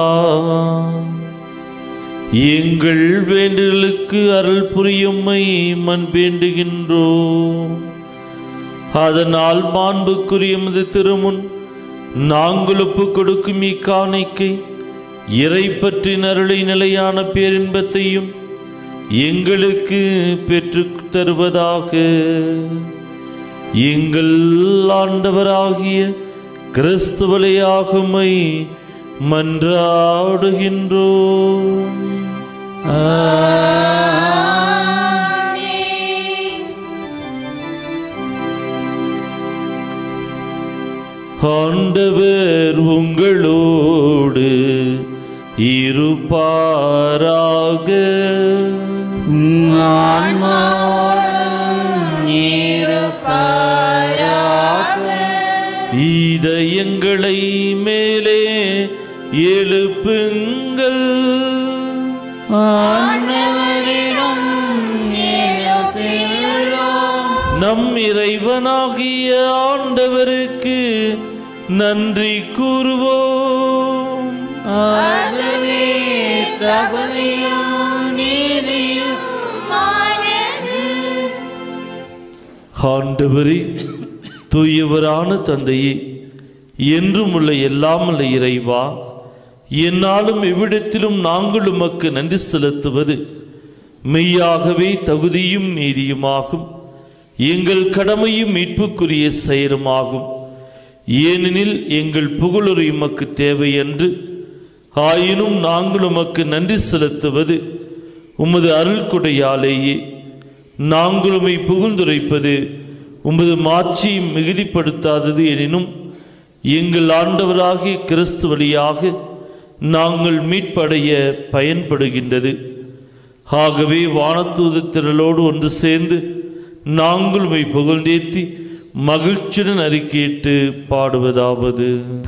எங்கள் வேண்டுதலுக்கு அருள் புரியும்மை மண் வேண்டுகின்றோம் அதனால் மாண்புக்குரியமது திருமுன் நாங்கள் ஒப்பு கொடுக்கும் இக்காணிக்கை இறை பற்றின் அருளை நிலையான பேரின்பத்தையும் எங்களுக்கு பெற்றுத் தருவதாக எங்கள் ஆண்டவராகிய கிறிஸ்துவலையாகுமை மன்றாடுகின்றோம் ஆண்டவர் உங்களோடு இருப்பாராக இதயங்களை மேலே எழுப்புங்கள் நம் இறைவனாகிய ஆண்டவருக்கு நன்றி கூறுவோம் ஆண்டவரே தூயவரான தந்தையே என்றும் உள்ள எல்லாம் உள்ள இறைவா என்னாலும் எவ்விடத்திலும் நாங்கள் உமக்கு நன்றி செலுத்துவது மெய்யாகவே தகுதியும் நீதியுமாகும் எங்கள் கடமையும் மீட்புக்குரிய செயலுமாகும் ஏனெனில் எங்கள் புகழுரை உமக்கு தேவை என்று ஆயினும் நாங்கள் உமக்கு நன்றி செலுத்துவது உமது அருள்கொடையாலேயே நாங்கள் உம்மை புகழ்ந்துரைப்பது உமது மாட்சியை மிகுதிப்படுத்தாதது எனினும் எங்கள் ஆண்டவராகிய கிறிஸ்து வழியாக நாங்கள் மீட்படைய பயன்படுகின்றது ஆகவே வானத்தூது திரளோடு ஒன்று சேர்ந்து நாங்கள் உம்மை புகழ்ந்தேத்தி மகிழ்ச்சியுடன் அறிக்கையிட்டு பாடுவதாவது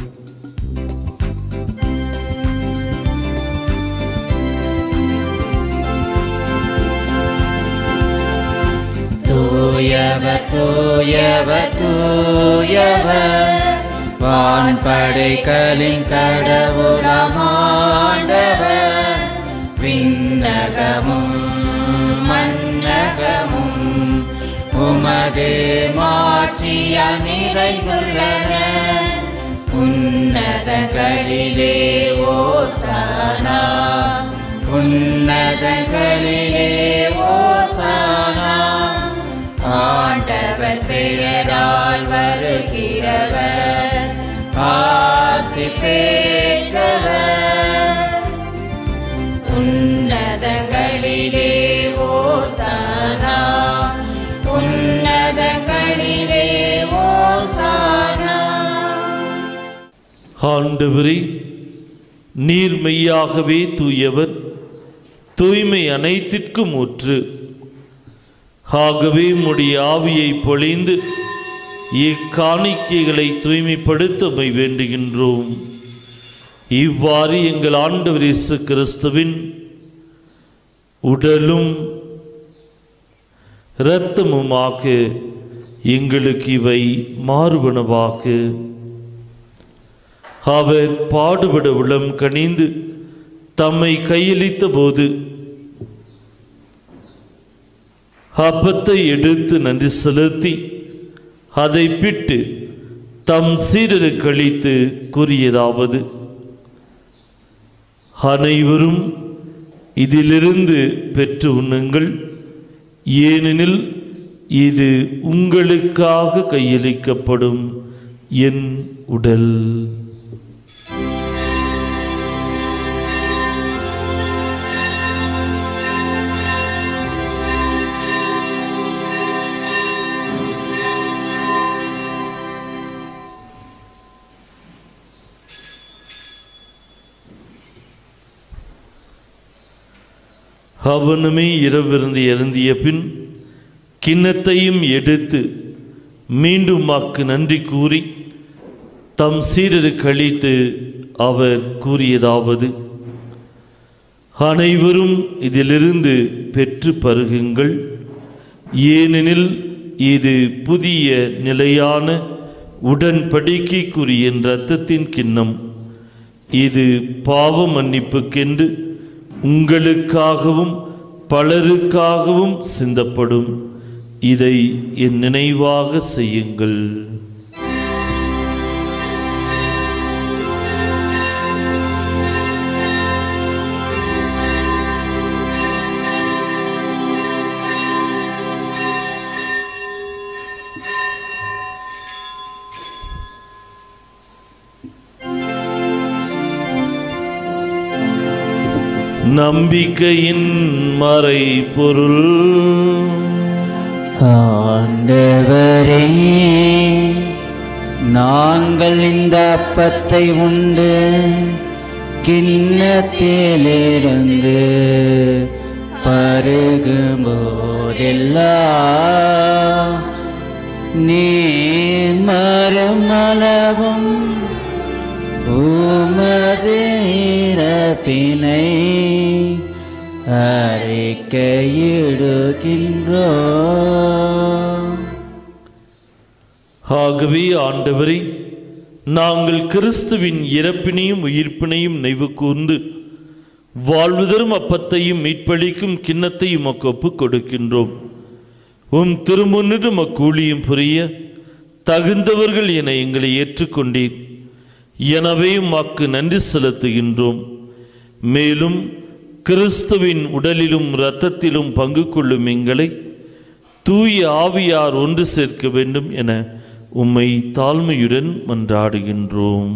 தூயவர் தூயவர் தூயவர் வான்படைகளின் கடவுளமாண்டவர் விண்ணகமும் மன்னகமும் உமது மாட்சிய நிறைந்துள்ளன உன்னதங்களிலே ஓசானா உன்னதங்களிலே ஓசானா ஆண்டவர் பெயரால் வருகிறவர் ஆசி பெற்றவர் உன்னதங்களிலே ஓசானா உன்னதங்களிலே ஓசானா ஆண்டவரே நீர் மெய்யாகவே தூயவர் தூய்மை அனைத்திற்கும் ஊற்று ஆகவே உம்முடைய ஆவியை பொழிந்து இக்காணிக்கைகளை தூய்மைப்படுத்த உம்மை வேண்டுகின்றோம் இவ்வாறு எங்கள் ஆண்டவர் இயேசு கிறிஸ்துவின் உடலும் இரத்தமுமாக எங்களுக்கு இவை மாறுபனவாக அவர் பாடுபட உளம் கனிந்து தம்மை கையளித்த போது அப்பத்தை எடுத்து நன்றி செலுத்தி அதை பிட்டு தம் சீடருக்கு அளித்து கூறியதாவது அனைவரும் இதிலிருந்து பெற்று உண்ணுங்கள் ஏனெனில் இது உங்களுக்காக கையளிக்கப்படும் என் உடல் அவனுமே இரவிருந்து இறந்திய பின் கிண்ணத்தையும் எடுத்து மீண்டும் வாக்கு நன்றி கூறி தம் சீடருக்கு அளித்து அவர் கூறியதாவது அனைவரும் இதிலிருந்து பெற்று பருகுங்கள் ஏனெனில் இது புதிய நிலையான உடன்படிக்கைக்குரிய என் இரத்தத்தின் கிண்ணம் இது பாவ மன்னிப்புக்கென்று உங்களுக்காகவும் பலருக்காகவும் சிந்தப்படும் இதை என் நினைவாக செய்யுங்கள் நம்பிக்கையின் மறை பொருள் ஆண்டவரே நாங்கள் இந்த அப்பத்தை உண்டு கிண்ணத்திலிருந்து பருகும்போதெல்லாம் நீர் மறுமளவும் உமது இறப்பினை அறிக்கையிடுகின்றோம் ஆகவே ஆண்டவரே நாங்கள் கிறிஸ்துவின் இறப்பினையும் உயிர்ப்பினையும் நினைவு கூர்ந்து வாழ்வு தரும் அப்பத்தையும் மீட்பளிக்கும் கிண்ணத்தையும் உமக்கு ஒப்புக் கொடுக்கின்றோம் உம் திருமுன்னிட்டு மக்கூலியும் புரிய தகுந்தவர்கள் என எங்களை ஏற்றுக்கொண்டீர் எனவே உமக்கு நன்றி செலுத்துகின்றோம் மேலும் கிறிஸ்துவின் உடலிலும் இரத்தத்திலும் பங்கு கொள்ளும் எங்களை தூய ஆவியார் ஒன்று சேர்க்க வேண்டும் என உம்மை தாழ்மையுடன் மன்றாடுகின்றோம்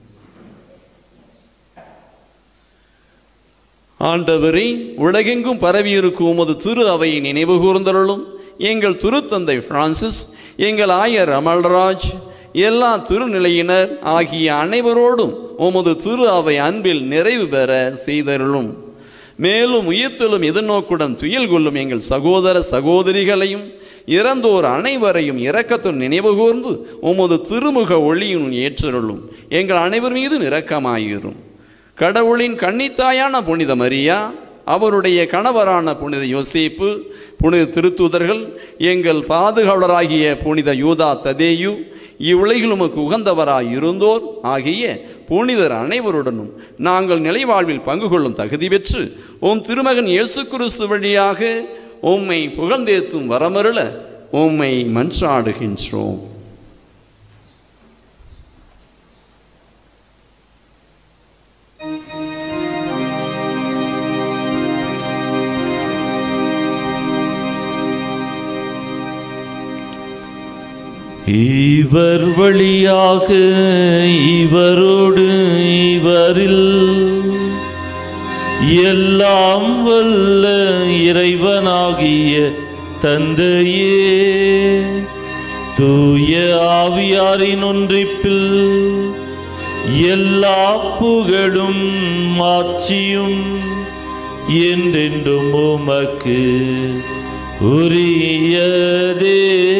ஆண்டவரே உலகெங்கும் பரவியிருக்கும் உமது திரு அவையை நினைவு கூர்ந்தருளும் எங்கள் திருத்தந்தை பிரான்சிஸ் எங்கள் ஆயர் அமல்ராஜ் எல்லா திருநிலையினர் ஆகிய அனைவரோடும் உமது திரு அவை அன்பில் நிறைவு பெற செய்தருளும் மேலும் உயிர்த்தெழும் எதிர்நோக்குடன் துயில் கொள்ளும் எங்கள் சகோதர சகோதரிகளையும் இறந்தோர் அனைவரையும் இரக்கத்துடன் நினைவு கூர்ந்து உமது திருமுக ஒளியின் ஏற்றருளும் எங்கள் அனைவர் மீதும் இரக்கமாயிரும் கடவுளின் கன்னித்தாயான புனித மரியா அவருடைய கணவரான புனித யோசேப்பு புனித திருத்தூதர்கள் எங்கள் பாதுகாவலராகிய புனித யூதா ததேயு இவ்வுலகில் உமக்கு உகந்தவராய் இருந்தோர் ஆகிய புனிதர் அனைவருடனும் நாங்கள் நிலைவாழ்வில் பங்கு கொள்ளும் தகுதி பெற்று உம் திருமகன் இயேசு கிறிஸ்து வழியாக உம்மை புகழ்ந்தேத்தும் வரமருள உம்மை மன்றாடுகின்றோம் இவர் வழியாக இவரோடு இவரில் எல்லாம் வல்ல இறைவனாகிய தந்தையே தூய ஆவியாரின் ஒன்றிப்பில் எல்லா புகழும் மாட்சியும் என்றென்றும் உமக்கு உரியதே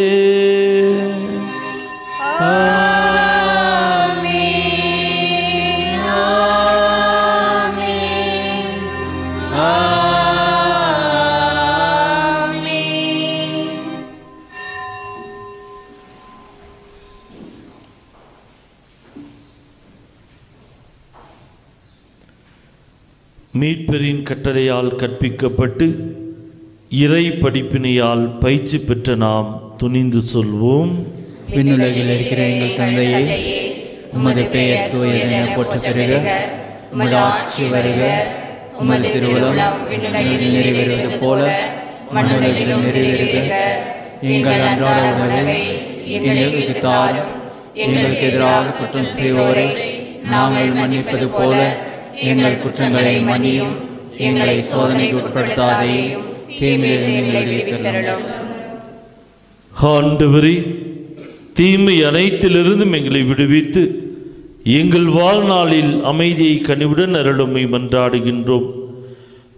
மீட்பரின் கட்டளையால் கற்பிக்கப்பட்டு இறை படிப்பினையால் பயிற்சி பெற்ற நாம் துணிந்து சொல்வோம் விண்ணுலகில் இருக்கிற எங்கள் தந்தையே உமது பெயர் தூயதென போற்ற பெறுக உமது ஆட்சி வருக உமது திருவுளம் விண்ணுலகில் நிறைவேறுவது போல மண்ணுலகிலும் நிறைவேறுக எங்கள் அன்றாட உணவை எங்களுக்கு தாரும் எங்களுக்கு எதிராக குற்றம் செய்வோரை நாங்கள் மன்னிப்பது போல எங்கள் குற்றங்களை மன்னியும் எங்களை சோதனைக்கு உட்படுத்தாதையும் தீமையிலிருந்து எங்களை விடுவித்தருளும் ஆண்டவரே தீமை அனைத்திலிருந்தும் எங்களை விடுவித்து எங்கள் வாழ்நாளில் அமைதியை கனிவுடன் அருளுமை மன்றாடுகின்றோம்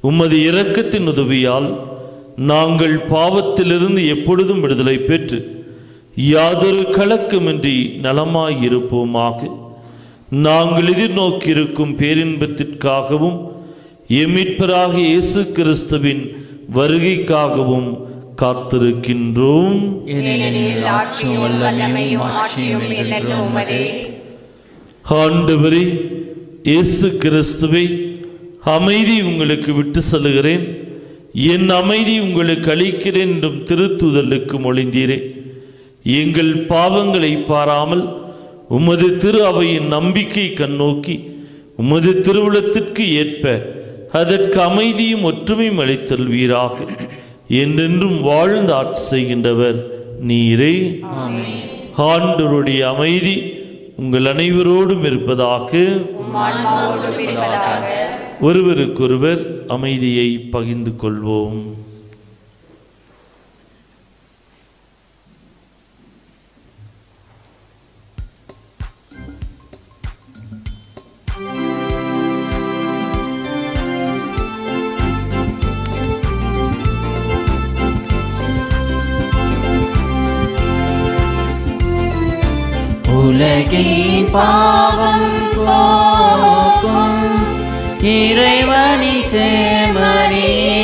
உமது இரக்கத்தின் உதவியால் நாங்கள் பாவத்திலிருந்து எப்பொழுதும் விடுதலை பெற்று யாதொரு கலக்கமின்றி நலமாயிருப்போமாக நாங்கள் எதிர்நோக்கியிருக்கும் பேரின்பத்திற்காகவும் எம்மிட்பராக இயேசு கிறிஸ்துவின் வருகைக்காகவும் காத்திருக்கின்றோம் ஏனெனில் ஆட்சியும் வல்லமையும் ஆட்சியும் என்றென்றும் உமதே ஆண்டவரே இயேசு கிறிஸ்துவை அமைதி உங்களுக்கு விட்டு செல்கிறேன் என் அமைதி உங்களுக்கு அளிக்கிறேன் என்றும் திருத்துதலுக்கு மொழிந்தீரே எங்கள் பாவங்களை பாராமல் உமது திரு அவையின் நம்பிக்கை கண்ணோக்கி உமது திருவுளத்திற்கு ஏற்ப அதற்கு அமைதியும் ஒற்றுமையும் அளித்தல்வீராக என்றென்றும் வாழ்ந்து ஆட்சி செய்கின்றவர் நீரே ஆண்டவருடைய அமைதி உங்கள் அனைவரோடும் இருப்பதாக ஆன்மாவோடும் இருப்பதாக ஒருவருக்கொருவர் அமைதியை பகிர்ந்து கொள்வோம் உலகின் பாவம் போக்கும் இறைவனின் சேமரியே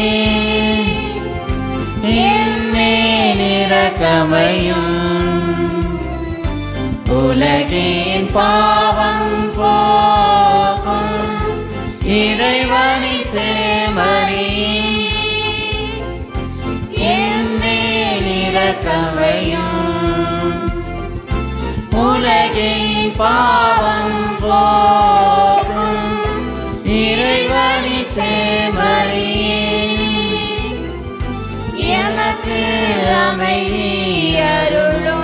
என்மேல் இரக்கமையும் உலகின் பாவம் போக்கும் இறைவனின் சேமரியே என்மேல் இரக்கமையும் உலகின் பாவம் போகும் இறைவனின் சேமரியே எமக்கு அமைதி அருளும்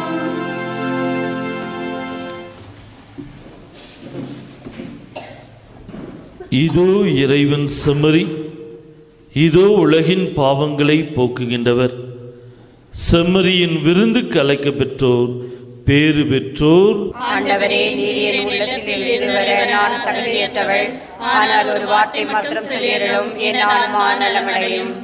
இதோ இறைவன் செம்மறி இதோ உலகின் பாவங்களை போக்குகின்றவர் செம்மறியின் விருந்துக்கு அழைக்க பெற்றோர் பேறு பெற்றோர் ஆண்டவரே நீர் என் உள்ளத்தில் இதுவர நான் தகுதியற்றவள் ஆனால் ஒரு வார்த்தை மாத்திரம் சொல்லியறலும் என் ஆன்மா நலமடையும்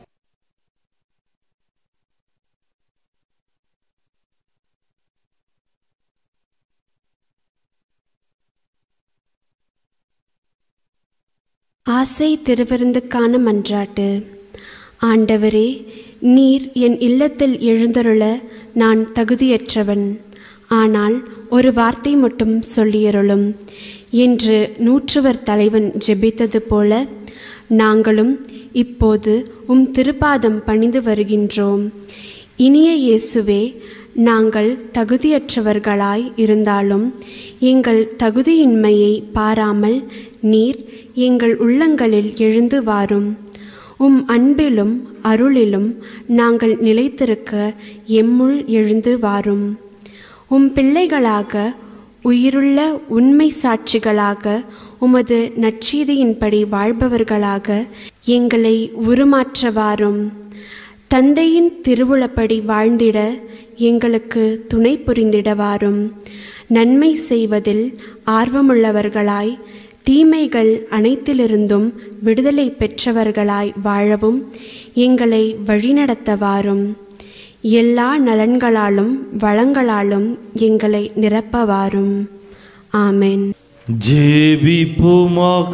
ஆசை திருவிருந்துக்கான மன்றாட்டு ஆண்டவரே நீர் என் இல்லத்தில் எழுந்தருள நான் தகுதியற்றவன் ஆனால் ஒரு வார்த்தை மட்டும் சொல்லியருளும் என்று நூற்றுவர் தலைவன் ஜெபித்தது போல நாங்களும் இப்போது உம் திருப்பாதம் பணிந்து வருகின்றோம் இனிய இயேசுவே நாங்கள் தகுதியற்றவர்களாய் இருந்தாலும் எங்கள் தகுதியின்மையை பாராமல் நீர் எங்கள் உள்ளங்களில் எழுந்து வாரும் உம் அன்பிலும் அருளிலும் நாங்கள் நிலைத்திருக்க எம்முள் எழுந்து வாரும் உம் பிள்ளைகளாக உயிருள்ள உண்மை சாட்சிகளாக உமது நற்செய்தியின்படி வாழ்பவர்களாக எங்களை உருமாற்ற வாரும் தந்தையின் திருவுளப்படி வாழ்ந்திட எங்களுக்கு துணை புரிந்திட வாரும் நன்மை செய்வதில் ஆர்வமுள்ளவர்களாய் தீமைகள் அனைத்திலிருந்தும் விடுதலை பெற்றவர்களாய் வாழவும் எங்களை வழிநடத்த வாரும் எல்லா நலன்களாலும் வளங்களாலும் எங்களை நிரப்ப வாரும் ஆமென் ஜெபிப்போமாக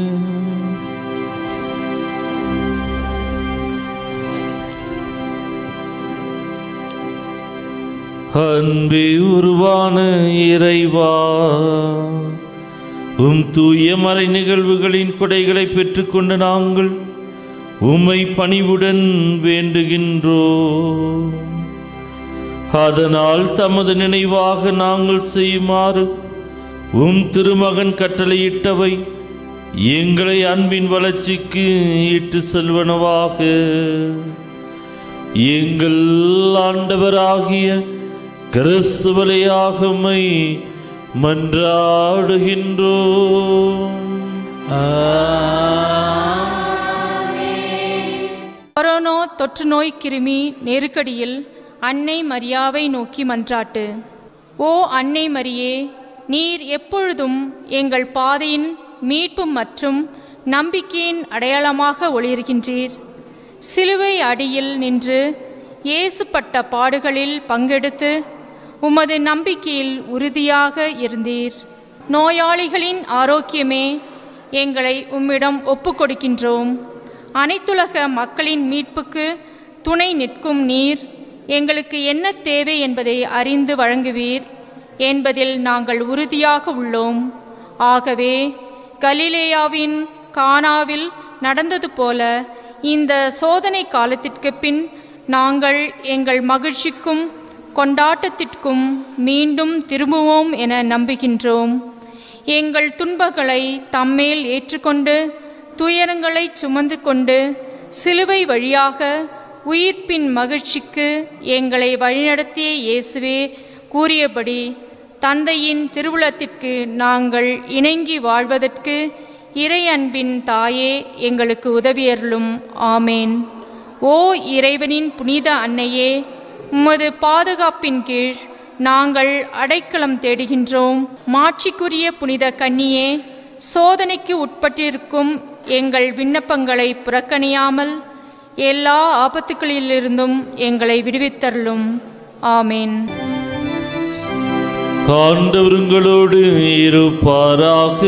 அன்பே உருவான இறைவா உம் தூய மறை நிகழ்வுகளின் கொடைகளை பெற்றுக்கொண்ட நாங்கள் உம்மை பணிவுடன் வேண்டுகின்றோம் அதனால் தமது நினைவாக நாங்கள் செய்யுமாறு உம் திருமகன் கட்டளையிட்டவை எங்களை அன்பின் வளர்ச்சிக்கு இட்டு செல்வனவாக எங்கள் ஆண்டவராகிய கிறிஸ்துவலையாகமை மன்றாடுகின்றோம் கொரோனா தொற்று நோய் கிருமி நெருக்கடியில் அன்னை மரியாவை நோக்கி மன்றாட்டு ஓ அன்னை மரியே நீர் எப்பொழுதும் எங்கள் பாதையின் மீட்பு மற்றும் நம்பிக்கையின் அடையாளமாக ஒளிர்கின்றீர் சிலுவை அடியில் நின்று இயேசுப்பட்ட பாடுகளில் பங்கெடுத்து உமது நம்பிக்கையில் உறுதியாக இருந்தீர் நோயாளிகளின் ஆரோக்கியமே எங்களை உம்மிடம் ஒப்புக்கொடுக்கின்றோம் அனைத்துலக மக்களின் மீட்புக்கு துணை நிற்கும் நீர் எங்களுக்கு என்ன தேவை என்பதை அறிந்து வழங்குவீர் என்பதில் நாங்கள் உறுதியாக உள்ளோம் ஆகவே கலிலேயாவின் கானாவில் நடந்தது போல இந்த சோதனை காலத்திற்கு பின் நாங்கள் எங்கள் மகிழ்ச்சிக்கும் கொண்டாட்டத்திற்கும் மீண்டும் திரும்புவோம் என நம்புகின்றோம் எங்கள் துன்பங்களை தம்மேல் ஏற்றுக்கொண்டு துயரங்களை சுமந்து கொண்டு சிலுவை வழியாக உயிர்ப்பின் மகிழ்ச்சிக்கு எங்களை வழிநடத்திய இயேசுவே கூறியபடி தந்தையின் திருவுளத்திற்கு நாங்கள் இணங்கி வாழ்வதற்கு இறை அன்பின் தாயே எங்களுக்கு உதவியருளும் ஆமேன் ஓ இறைவனின் புனித அன்னையே உமது பாதுகாப்பின் கீழ் நாங்கள் அடைக்கலம் தேடுகின்றோம் மாட்சிக்குரிய புனித கன்னியே சோதனைக்கு உட்பட்டிருக்கும் எங்கள் விண்ணப்பங்களை புறக்கணியாமல் எல்லா ஆபத்துகளிலிருந்தும் எங்களை விடுவித்தருளும் ஆமேன் காண்டவருங்களோடு இருப்பாராக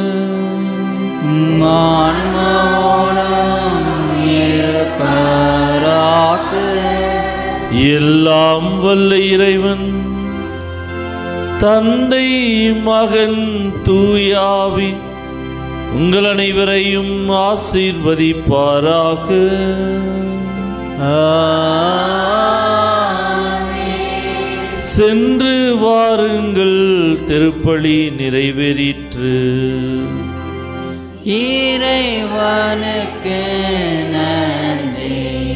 எல்லாம் வல்ல இறைவன் தந்தை மகன் தூயாவி உங்கள் அனைவரையும் ஆசீர்வதிப்பாராக சென்று வாருங்கள் திருப்பலி நிறைவேறிற்று இறைவனுக்கு நன்றி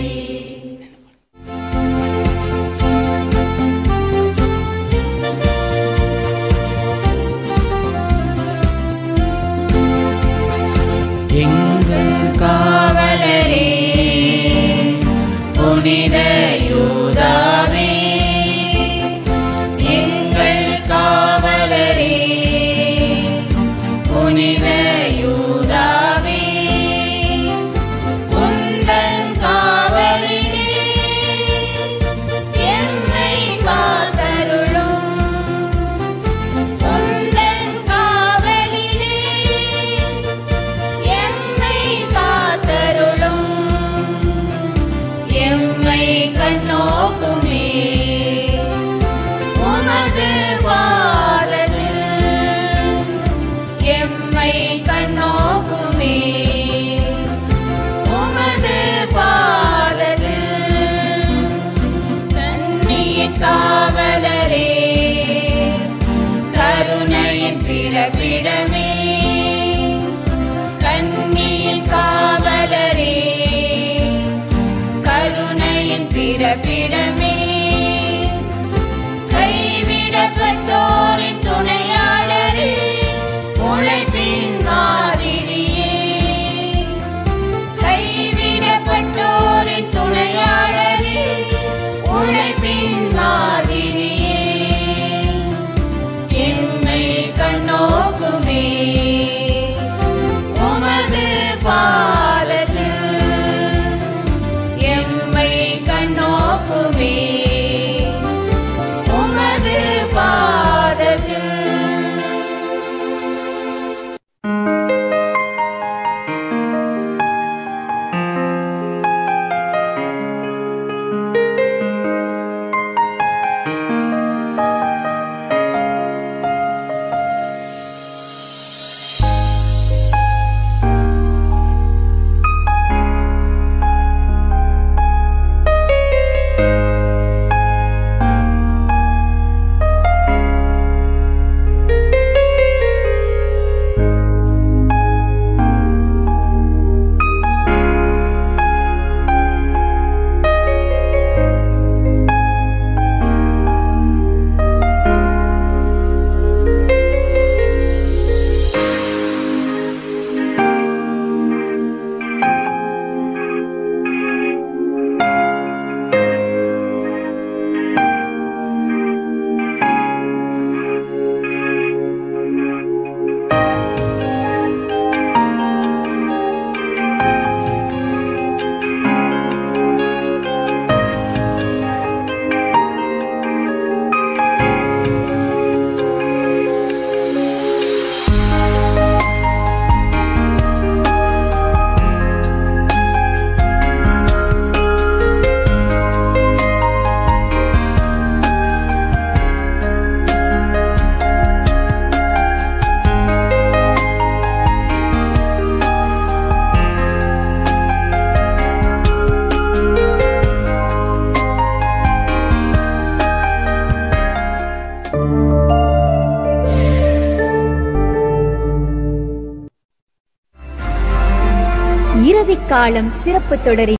எங்கள் காவலரே புனித யூதாவே எங்கள் காவலரே புனித யூதாவே உந்தன் காவலிலே எம்மை காத்தருளும் உந்தன் காவலிலே எம்மை காத்தருளும் எம்மை கண்ணோக்குமே உமது பாதத்தில் எம்மை கண்ணோக்குமே உமது பாதத்தில் கண்ணியின் காவலரே கருணையின் பிறப்பிடமே கண்ணியின் காவலரே கருணையின் பிறப்பிடமே கைவிடப்பட்டோரின் துணையாளரே உழைப்பின் மாதிரியே கைவிடப்பட்டோரின் துணையாளரே உழைப்பின் மாதிரியே எம்மை கண்ணோக்குமே உமது பாதத்தில் எம்மை கண்ணோக்குமே உமது பாதத்தில் இறுதிக்காலம் சிறப்பு தொடரின்